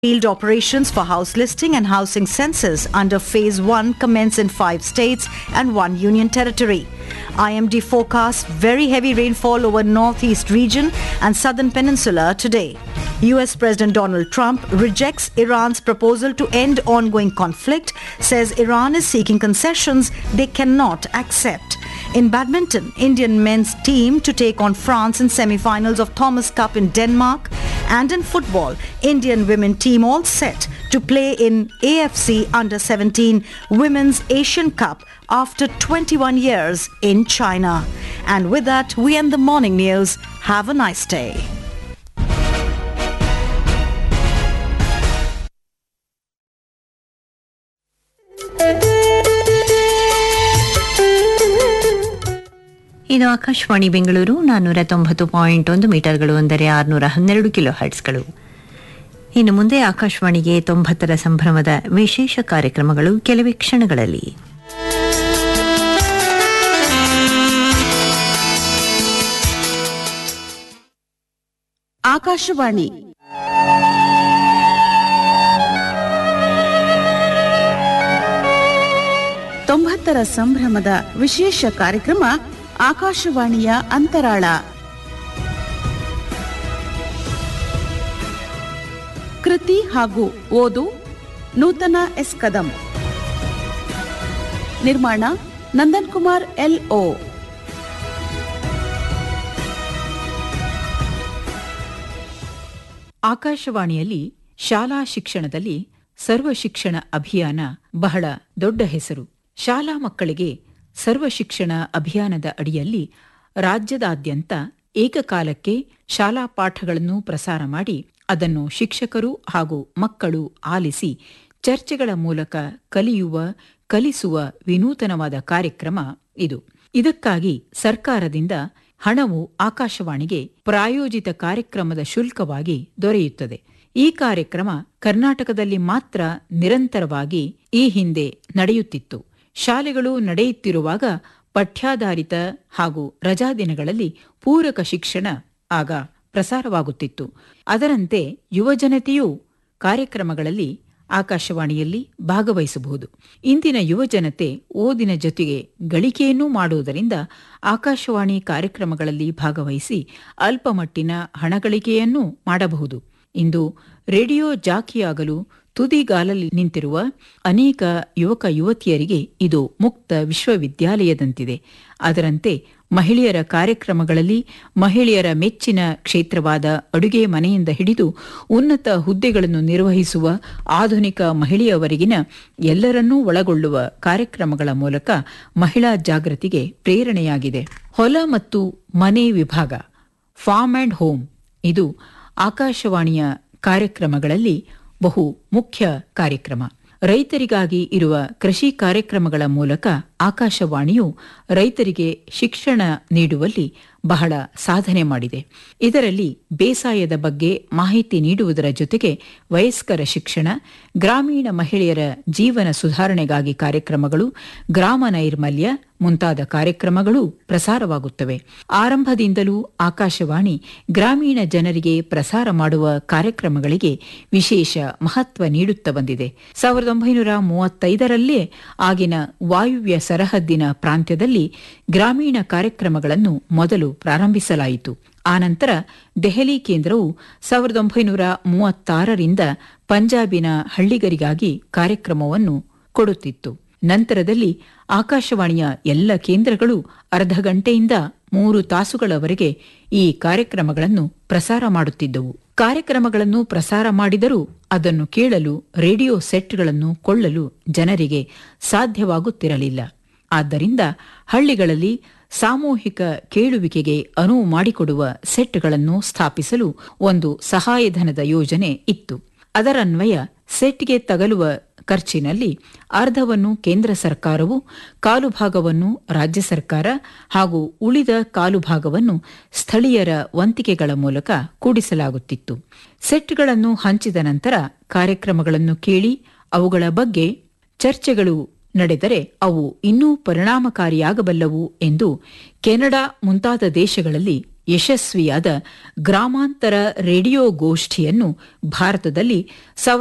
Field operations for house listing and housing census under Phase 1 commence in five states and one union territory. IMD forecasts very heavy rainfall over northeast region and southern peninsula today. US President Donald Trump rejects Iran's proposal to end ongoing conflict, says Iran is seeking concessions they cannot accept. In badminton, Indian men's team to take on France in semi-finals of Thomas Cup in Denmark. And in football, Indian women team all set to play in AFC Under-17 Women's Asian Cup after 21 years in China. And with that, we end the morning news. Have a nice day. ಇದು ಆಕಾಶವಾಣಿ ಬೆಂಗಳೂರು ನಾನ್ನೂರ ತೊಂಬತ್ತು point ಒಂದು ಮೀಟರ್ಗಳು ಅಂದರೆ ಆರುನೂರ ಹನ್ನೆರಡು kilo ಹರ್ಟ್ಸ್ಗಳು ಇನ್ನು ಮುಂದೆ ಆಕಾಶವಾಣಿಗೆ ತೊಂಬತ್ತರ ಸಂಭ್ರಮದ ವಿಶೇಷ ಕಾರ್ಯಕ್ರಮಗಳು ಕೆಲವೇ ಕ್ಷಣಗಳಲ್ಲಿ ಆಕಾಶವಾಣಿ ತೊಂಬತ್ತರ ಸಂಭ್ರಮದ ವಿಶೇಷ ಕಾರ್ಯಕ್ರಮ ಆಕಾಶವಾಣಿಯ ಅಂತರಾಳ ಕೃತಿ ಹಾಗೂ ಓದು ನೂತನ ಎಸ್ ಕದಂ ನಿರ್ಮಾಣ ನಂದನ್ ಕುಮಾರ್ ಎಲ್ ಓ ಆಕಾಶವಾಣಿಯಲ್ಲಿ ಶಾಲಾ ಶಿಕ್ಷಣದಲ್ಲಿ ಸರ್ವ ಶಿಕ್ಷಣ ಅಭಿಯಾನ ಬಹಳ ದೊಡ್ಡ ಹೆಸರು ಶಾಲಾ ಮಕ್ಕಳಿಗೆ ಸರ್ವ ಶಿಕ್ಷಣ ಅಭಿಯಾನದ ಅಡಿಯಲ್ಲಿ ರಾಜ್ಯದಾದ್ಯಂತ ಏಕಕಾಲಕ್ಕೆ ಶಾಲಾ ಪಾಠಗಳನ್ನು ಪ್ರಸಾರ ಮಾಡಿ ಅದನ್ನು ಶಿಕ್ಷಕರು ಹಾಗೂ ಮಕ್ಕಳು ಆಲಿಸಿ ಚರ್ಚೆಗಳ ಮೂಲಕ ಕಲಿಯುವ ಕಲಿಸುವ ವಿನೂತನವಾದ ಕಾರ್ಯಕ್ರಮ ಇದು ಇದಕ್ಕಾಗಿ ಸರ್ಕಾರದಿಂದ ಹಣವು ಆಕಾಶವಾಣಿಗೆ ಪ್ರಾಯೋಜಿತ ಕಾರ್ಯಕ್ರಮದ ಶುಲ್ಕವಾಗಿ ದೊರೆಯುತ್ತದೆ ಈ ಕಾರ್ಯಕ್ರಮ ಕರ್ನಾಟಕದಲ್ಲಿ ಮಾತ್ರ ನಿರಂತರವಾಗಿ ಈ ಹಿಂದೆ ನಡೆಯುತ್ತಿತ್ತು ಶಾಲೆಗಳು ನಡೆಯುತ್ತಿರುವಾಗ ಪಠ್ಯಾಧಾರಿತ ಹಾಗೂ ರಜಾದಿನಗಳಲ್ಲಿ ಪೂರಕ ಶಿಕ್ಷಣ ಆಗ ಪ್ರಸಾರವಾಗುತ್ತಿತ್ತು ಅದರಂತೆ ಯುವಜನತೆಯೂ ಕಾರ್ಯಕ್ರಮಗಳಲ್ಲಿ ಆಕಾಶವಾಣಿಯಲ್ಲಿ ಭಾಗವಹಿಸಬಹುದು ಇಂದಿನ ಯುವಜನತೆ ಓದಿನ ಜೊತೆಗೆ ಗಳಿಕೆಯನ್ನೂ ಮಾಡುವುದರಿಂದ ಆಕಾಶವಾಣಿ ಕಾರ್ಯಕ್ರಮಗಳಲ್ಲಿ ಭಾಗವಹಿಸಿ ಅಲ್ಪಮಟ್ಟಿನ ಹಣಗಳಿಕೆಯನ್ನೂ ಮಾಡಬಹುದು ಇಂದು ರೇಡಿಯೋ ಜಾಕಿಯಾಗಲು ತುದಿಗಾಲಲ್ಲಿ ನಿಂತಿರುವ ಅನೇಕ ಯುವಕ ಯುವತಿಯರಿಗೆ ಇದು ಮುಕ್ತ ವಿಶ್ವವಿದ್ಯಾಲಯದಂತಿದೆ ಅದರಂತೆ ಮಹಿಳೆಯರ ಕಾರ್ಯಕ್ರಮಗಳಲ್ಲಿ ಮಹಿಳೆಯರ ಮೆಚ್ಚಿನ ಕ್ಷೇತ್ರವಾದ ಅಡುಗೆ ಮನೆಯಿಂದ ಹಿಡಿದು ಉನ್ನತ ಹುದ್ದೆಗಳನ್ನು ನಿರ್ವಹಿಸುವ ಆಧುನಿಕ ಮಹಿಳೆಯವರೆಗಿನ ಎಲ್ಲರನ್ನೂ ಒಳಗೊಳ್ಳುವ ಕಾರ್ಯಕ್ರಮಗಳ ಮೂಲಕ ಮಹಿಳಾ ಜಾಗೃತಿಗೆ ಪ್ರೇರಣೆಯಾಗಿದೆ ಹೊಲ ಮತ್ತು ಮನೆ ವಿಭಾಗ ಫಾರ್ಮ್ ಅಂಡ್ ಹೋಮ್ ಇದು ಆಕಾಶವಾಣಿಯ ಕಾರ್ಯಕ್ರಮಗಳಲ್ಲಿ ಬಹು ಮುಖ್ಯ ಕಾರ್ಯಕ್ರಮ ರೈತರಿಗಾಗಿ ಇರುವ ಕೃಷಿ ಕಾರ್ಯಕ್ರಮಗಳ ಮೂಲಕ ಆಕಾಶವಾಣಿಯು ರೈತರಿಗೆ ಶಿಕ್ಷಣ ನೀಡುವಲ್ಲಿ ಬಹಳ ಸಾಧನೆ ಮಾಡಿದೆ ಇದರಲ್ಲಿ ಬೇಸಾಯದ ಬಗ್ಗೆ ಮಾಹಿತಿ ನೀಡುವುದರ ಜೊತೆಗೆ ವಯಸ್ಕರ ಶಿಕ್ಷಣ ಗ್ರಾಮೀಣ ಮಹಿಳೆಯರ ಜೀವನ ಸುಧಾರಣೆಗಾಗಿ ಕಾರ್ಯಕ್ರಮಗಳು ಗ್ರಾಮ ನೈರ್ಮಲ್ಯ ಮುಂತಾದ ಕಾರ್ಯಕ್ರಮಗಳು ಪ್ರಸಾರವಾಗುತ್ತವೆ ಆರಂಭದಿಂದಲೂ ಆಕಾಶವಾಣಿ ಗ್ರಾಮೀಣ ಜನರಿಗೆ ಪ್ರಸಾರ ಮಾಡುವ ಕಾರ್ಯಕ್ರಮಗಳಿಗೆ ವಿಶೇಷ ಮಹತ್ವ ನೀಡುತ್ತಾ ಬಂದಿದೆ ಸಾವಿರದ ಒಂಬೈನೂರ ಮೂವತ್ತೈದರಲ್ಲೇ ಆಗಿನ ವಾಯುವ್ಯ ಸರಹದ್ದಿನ ಪ್ರಾಂತ್ಯದಲ್ಲಿ ಗ್ರಾಮೀಣ ಕಾರ್ಯಕ್ರಮಗಳನ್ನು ಮೊದಲು ಪ್ರಾರಂಭಿಸಲಾಯಿತು ಆನಂತರ ದೆಹಲಿ ಕೇಂದ್ರವು ಸಾವಿರದ ಒಂಬೈನೂರ ಮೂವತ್ತಾರರಿಂದ ಪಂಜಾಬಿನ ಹಳ್ಳಿಗರಿಗಾಗಿ ಕಾರ್ಯಕ್ರಮವನ್ನು ಕೊಡುತ್ತಿತ್ತು ನಂತರದಲ್ಲಿ ಆಕಾಶವಾಣಿಯ ಎಲ್ಲ ಕೇಂದ್ರಗಳು ಅರ್ಧ ಗಂಟೆಯಿಂದ ಮೂರು ತಾಸುಗಳವರೆಗೆ ಈ ಕಾರ್ಯಕ್ರಮಗಳನ್ನು ಪ್ರಸಾರ ಮಾಡುತ್ತಿದ್ದವು ಕಾರ್ಯಕ್ರಮಗಳನ್ನು ಪ್ರಸಾರ ಮಾಡಿದರೂ ಅದನ್ನು ಕೇಳಲು ರೇಡಿಯೋ ಸೆಟ್ಗಳನ್ನು ಕೊಳ್ಳಲು ಜನರಿಗೆ ಸಾಧ್ಯವಾಗುತ್ತಿರಲಿಲ್ಲ ಆದ್ದರಿಂದ ಹಳ್ಳಿಗಳಲ್ಲಿ ಸಾಮೂಹಿಕ ಕೇಳುವಿಕೆಗೆ ಅನುವು ಮಾಡಿಕೊಡುವ ಸೆಟ್ಗಳನ್ನು ಸ್ಥಾಪಿಸಲು ಒಂದು ಸಹಾಯಧನದ ಯೋಜನೆ ಇತ್ತು ಅದರನ್ವಯ ಸೆಟ್ಗೆ ತಗಲುವ ಖರ್ಚಿನಲ್ಲಿ ಅರ್ಧವನ್ನು ಕೇಂದ್ರ ಸರ್ಕಾರವು ಕಾಲು ಭಾಗವನ್ನು ರಾಜ್ಯ ಸರ್ಕಾರ ಹಾಗೂ ಉಳಿದ ಕಾಲು ಭಾಗವನ್ನು ಸ್ಥಳೀಯರ ವಂತಿಕೆಗಳ ಮೂಲಕ ಕೂಡಿಸಲಾಗುತ್ತಿತ್ತು ಸೆಟ್ಗಳನ್ನು ಹಂಚಿದ ನಂತರ ಕಾರ್ಯಕ್ರಮಗಳನ್ನು ಕೇಳಿ ಅವುಗಳ ಬಗ್ಗೆ ಚರ್ಚೆಗಳು ನಡೆದರೆ ಅವು ಇನ್ನೂ ಪರಿಣಾಮಕಾರಿಯಾಗಬಲ್ಲವು ಎಂದು ಕೆನಡಾ ಮುಂತಾದ ದೇಶಗಳಲ್ಲಿ ಯಶಸ್ವಿಯಾದ ಗ್ರಾಮಾಂತರ ರೇಡಿಯೋ ಗೋಷ್ಠಿಯನ್ನು ಭಾರತದಲ್ಲಿ